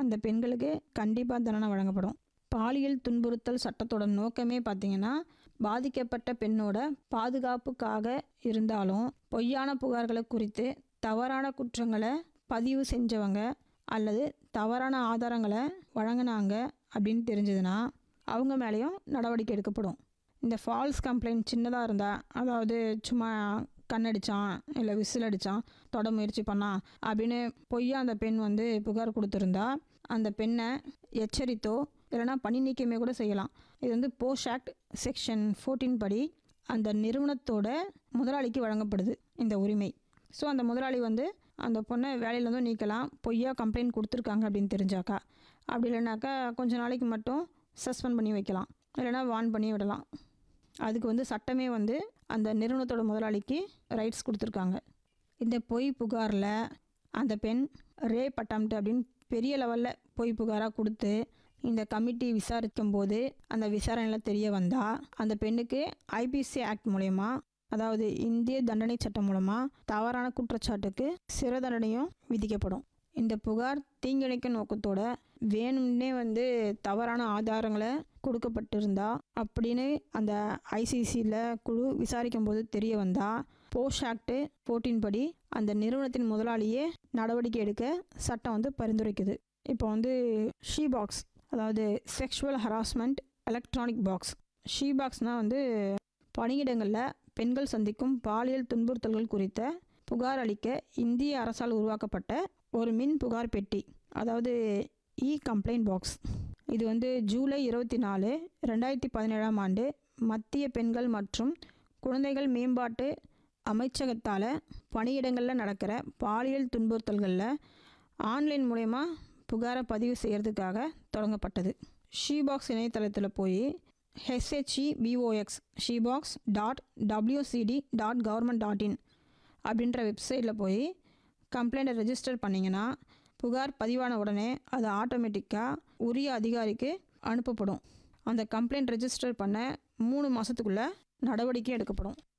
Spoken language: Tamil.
அந்த பெண்களுக்கு கண்டிப்பாக தண்டனை வழங்கப்படும் பாலியல் துன்புறுத்தல் சட்டத்தோட நோக்கமே பார்த்தீங்கன்னா பாதிக்கப்பட்ட பெண்ணோட பாதுகாப்புக்காக இருந்தாலும் பொய்யான புகார்களை குறித்து தவறான குற்றங்களை பதிவு செஞ்சவங்க அல்லது தவறான ஆதாரங்களை வழங்கினாங்க அப்படின்னு தெரிஞ்சதுன்னா அவங்க மேலேயும் நடவடிக்கை எடுக்கப்படும் இந்த ஃபால்ஸ் கம்ப்ளைண்ட் சின்னதாக இருந்தால் அதாவது சும்மா கண்ணடிச்சான் இல்லை விசில் அடித்தான் தொட முயற்சி பண்ணான் அப்படின்னு பொய்யா அந்த பெண் வந்து புகார் கொடுத்துருந்தா அந்த பெண்ணை எச்சரித்தோ இல்லைனா பணி நீக்கமே கூட செய்யலாம் இது வந்து போஸ்ட் ஆக்ட் செக்ஷன் ஃபோர்டீன் படி அந்த நிறுவனத்தோட முதலாளிக்கு வழங்கப்படுது இந்த உரிமை ஸோ அந்த முதலாளி வந்து அந்த பொண்ணை வேலையிலேருந்தும் நீக்கலாம் பொய்யா கம்ப்ளைண்ட் கொடுத்துருக்காங்க அப்படின்னு தெரிஞ்சாக்கா அப்படி இல்லைனாக்கா கொஞ்ச நாளைக்கு மட்டும் சஸ்பெண்ட் பண்ணி வைக்கலாம் இல்லைனா வார்ன் பண்ணி விடலாம் அதுக்கு வந்து சட்டமே வந்து அந்த நிறுவனத்தோட முதலாளிக்கு ரைட்ஸ் கொடுத்துருக்காங்க இந்த பொய் புகாரில் அந்த பெண் ரேப் அட்டம்ப்ட் அப்படின்னு பெரிய லெவலில் பொய் புகாராக கொடுத்து இந்த கமிட்டி விசாரிக்கும் போது அந்த விசாரணையில் தெரிய வந்தால் அந்த பெண்ணுக்கு ஐபிசி ஆக்ட் மூலயமா அதாவது இந்திய தண்டனை சட்டம் மூலமாக தவறான குற்றச்சாட்டுக்கு சிறை தண்டனையும் விதிக்கப்படும் இந்த புகார் தீங்கிழைக்கும் நோக்கத்தோட வேணும்னே வந்து தவறான ஆதாரங்களை கொடுக்கப்பட்டிருந்தா அப்படின்னு அந்த ஐசிசியில் குழு விசாரிக்கும் போது தெரிய வந்தால் போஸ்ட் ஆக்டு போர்ட்டின் படி அந்த நிறுவனத்தின் முதலாளியே நடவடிக்கை எடுக்க சட்டம் வந்து பரிந்துரைக்குது இப்போ வந்து ஷீ பாக்ஸ் அதாவது sexual harassment electronic box she பாக்ஸ்னால் வந்து பணியிடங்களில் பெண்கள் சந்திக்கும் பாலியல் துன்புறுத்தல்கள் குறித்த புகார் அளிக்க இந்திய அரசால் உருவாக்கப்பட்ட ஒரு மின் புகார் பெட்டி அதாவது இ கம்ப்ளைண்ட் பாக்ஸ் இது வந்து ஜூலை இருபத்தி நாலு ரெண்டாயிரத்தி பதினேழாம் ஆண்டு மத்திய பெண்கள் மற்றும் குழந்தைகள் மேம்பாட்டு அமைச்சகத்தால் பணியிடங்களில் நடக்கிற பாலியல் துன்புறுத்தல்களில் ஆன்லைன் மூலயமா புகாரை பதிவு செய்கிறதுக்காக தொடங்கப்பட்டது ஷீபாக்ஸ் இணையதளத்தில் போய் H H E B O X she box dot WCD dot government dot in அப்படின்ற வெப்சைட்டில் போய் கம்ப்ளைண்ட்டை ரெஜிஸ்டர் பண்ணிங்கன்னா புகார் பதிவான உடனே அது ஆட்டோமேட்டிக்காக உரிய அதிகாரிக்கு அனுப்பப்படும் அந்த கம்ப்ளைண்ட் ரெஜிஸ்டர் பண்ண மூணு மாதத்துக்குள்ளே நடவடிக்கை எடுக்கப்படும்